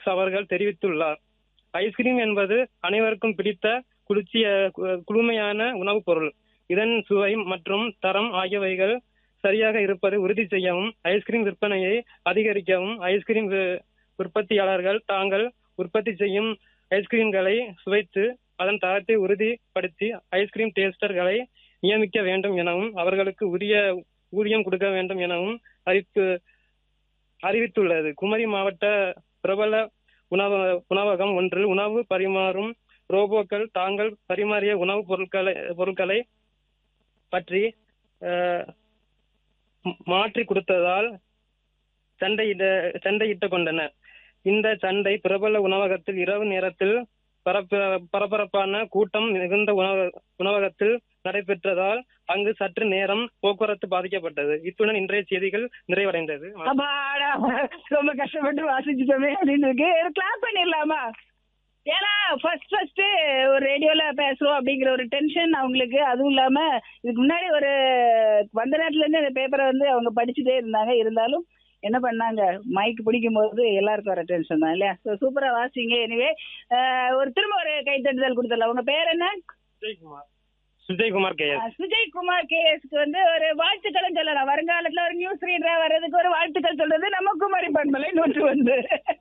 Brooks அவர்கள் தெரிவித்துள்ளார் ice cream என்பது அனைவருக்கும் பிடித்த குளிர்ச்சிய கு- குளுமையான உணவுப் பொருள் இதன் சுவை மற்றும் தரம் ஆகியவைகள் சரியாக இருப்பதை உறுதி செய்யவும் ஐஸ்கிரீம் விற்பனையை அதிகரிக்கவும் ஐஸ்கிரீம் வி- உற்பத்தியாளர்கள் தாங்கள் உற்பத்தி செய்யும் ஐஸ்கிரீம்களை சுவைத்து அதன் தரத்தை உறுதிப்படுத்தி ஐஸ்கிரீம் டேஸ்டர்களை நியமிக்க வேண்டும் எனவும் அவர்களுக்கு உரிய ஊதியம் கொடுக்க வேண்டும் எனவும் அறிவிப்பு அறிவித்துள்ளது குமரி மாவட்ட பிரபல உணவ உணவகம் ஒன்றில் உணவு பரிமாறும் ரோபோக்கள் தாங்கள் பரிமாறிய உணவுப் பொருட்களை பொருட்களை பற்றி அஹ், ம்- மாற்றி கொடுத்ததால் சண்டையிட சண்டையிட்டுக் கொண்டனர் இந்த சண்டை பிரபல உணவகத்தில் இரவு நேரத்தில் பரப்ப பரபரப்பான கூட்டம் மிகுந்த உணவ உணவகத்தில் நடைபெற்றதால் அங்கு சற்று நேரம் போக்குவரத்து பாதிக்கப்பட்டது இத்துடன் இன்றைய செய்திகள் நிறைவடைந்தது அப்பாடா ரொம்ப கஷ்டப்பட்டு வாசிச்சுட்டோமே அப்படின்னு இருக்கு கிளாப் பண்ணிடலாமா ஏன்னா ஃபர்ஸ்ட் ஃபர்ஸ்ட் ஒரு ரேடியோல பேசுறோம் அப்படிங்கிற ஒரு டென்ஷன் அவங்களுக்கு அதுவும் இல்லாம இதுக்கு முன்னாடி ஒரு வந்த நேரத்துல இருந்து இந்த பேப்பரை வந்து அவங்க படிச்சுட்டே இருந்தாங்க இருந்தாலும் என்ன பண்ணாங்க மைக் பிடிக்கும் போது எல்லாருக்கும் வர டென்ஷன் தான் இல்லையா ஸோ சூப்பரா வாசிங்க எனிவே ஒரு திரும்ப ஒரு கைத்தட்டுதல் கொடுத்துடலாம் உங்க பேர் என்ன சுஜய்குமார் சுஜய்குமார் கே எஸ் சுஜய் குமார் கேஎஸ்க்கு வந்து ஒரு வாழ்த்துக்களும் சொல்லலாம் வருங்காலத்துல ஒரு நியூஸ் ரீடரா வர்றதுக்கு ஒரு வாழ்த்துக்கள் சொல்றது நம்ம குமாரி பண்பலை நூற்று வந்து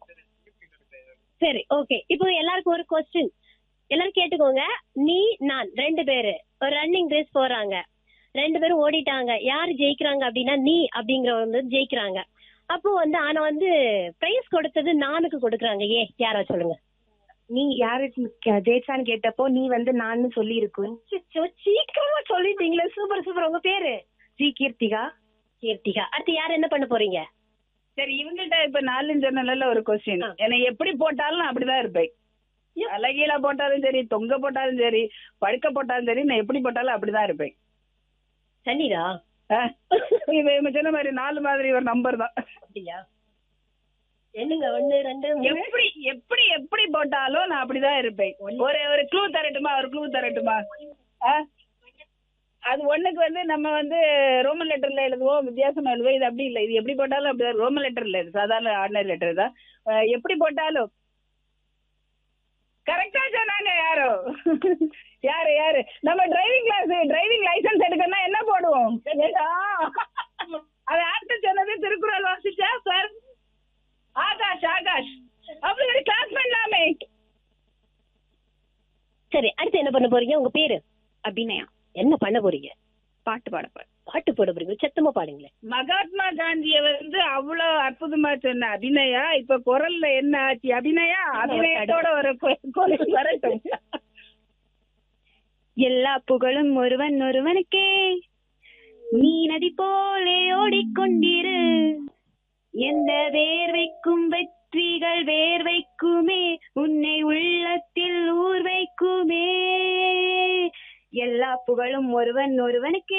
சரி ஓகே இப்போ எல்லாருக்கும் ஒரு கொஸ்டின் எல்லாரும் கேட்டுக்கோங்க நீ நான் ரெண்டு பேரு ஒரு ரன்னிங் ரேஸ் போறாங்க ரெண்டு பேரும் ஓடிட்டாங்க யார் ஜெயிக்கிறாங்க அப்படின்னா நீ அப்படிங்கிறவங்க வந்து ஜெயிக்கிறாங்க அப்போ வந்து ஆனா வந்து பிரைஸ் கொடுத்தது நானுக்கு கொடுக்குறாங்க ஏ யாரா சொல்லுங்க நீ யாரு ஜெயிச்சான்னு கேட்டப்போ நீ வந்து நான் சொல்லி இருக்கும் அச்சச்சோ, சீக்கிரமா சொல்லிட்டீங்களே சூப்பர் சூப்பர் உங்க பேரு ஜி கீர்த்திகா கீர்த்திகா அடுத்து யார் என்ன பண்ண போறீங்க சரி இவங்கள்ட்ட இப்ப நாலு ஜன்னல்ல ஒரு கொஸ்டின் ஆ. என்னை எப்படி போட்டாலும் நான் அப்படிதான் இருப்பேன் அழகீழ போட்டாலும் சரி தொங்க போட்டாலும் சரி படுக்க போட்டாலும் சரி நான் எப்படி போட்டாலும் அப்படிதான் இருப்பேன் சன்னிதா ஆ? இப்ப இவங்க சொன்ன மாதிரி நாலு மாதிரி ஒரு நம்பர் தான் அப்படியா என்னங்க ஒண்ணு ரெண்டு மூணு எப்படி எப்படி எப்படி போட்டாலும் நான் அப்படிதான் இருப்பேன் ஒரு ஒரு க்ளூ தரட்டுமா ஒரு க்ளூ தரட்டுமா ஆ? அது ஒண்ணுக்கு வந்து நம்ம வந்து ரோமன் லெட்டர்ல எழுதுவோம் வித்தியாசமா எழுதுவோம் இது அப்படி இல்லை இது எப்படி போட்டாலும் அப்படிதான் ரோமன் லெட்டர் இல்ல இது சாதாரண ஆர்டினரி லெட்டர் தான் அஹ் எப்படி போட்டாலும் கரெக்டா சொன்னாங்க யாரோ யாரு யாரு நம்ம டிரைவிங் கிளாஸ் டிரைவிங் லைசென்ஸ் எடுக்கணும்னா என்ன போடுவோம் அது ஆக்டர் சொன்னது திருக்குறள் வாசிச்சா சார் ஆகாஷ் ஆகாஷ் அப்படி கிளாஸ் பண்ணலாமே சரி அடுத்து என்ன பண்ண போறீங்க உங்க பேரு அபிநயா என்ன பண்ண போறீங்க பாட்டு பாட போறேன் பாட்டு போட போறீங்க சத்தமா பாடுங்களேன் மகாத்மா காந்திய வந்து அவ்வளவு அற்புதமா சொன்ன அபிநயா இப்ப குரல்ல என்ன ஆச்சு அபிநயா அபிநயத்தோட ஒரு கொ- கொலை வரட்டும் எல்லா புகழும் ஒருவன் ஒருவனுக்கே நீ நதி போலே ஓடிக்கொண்டிரு எந்த வேர்வைக்கும் வெற்றிகள் வேர்வைக்குமே உன்னை உள்ளத்தில் ஊர் வைக்குமே எல்லா புகழும் ஒருவன் ஒருவனுக்கே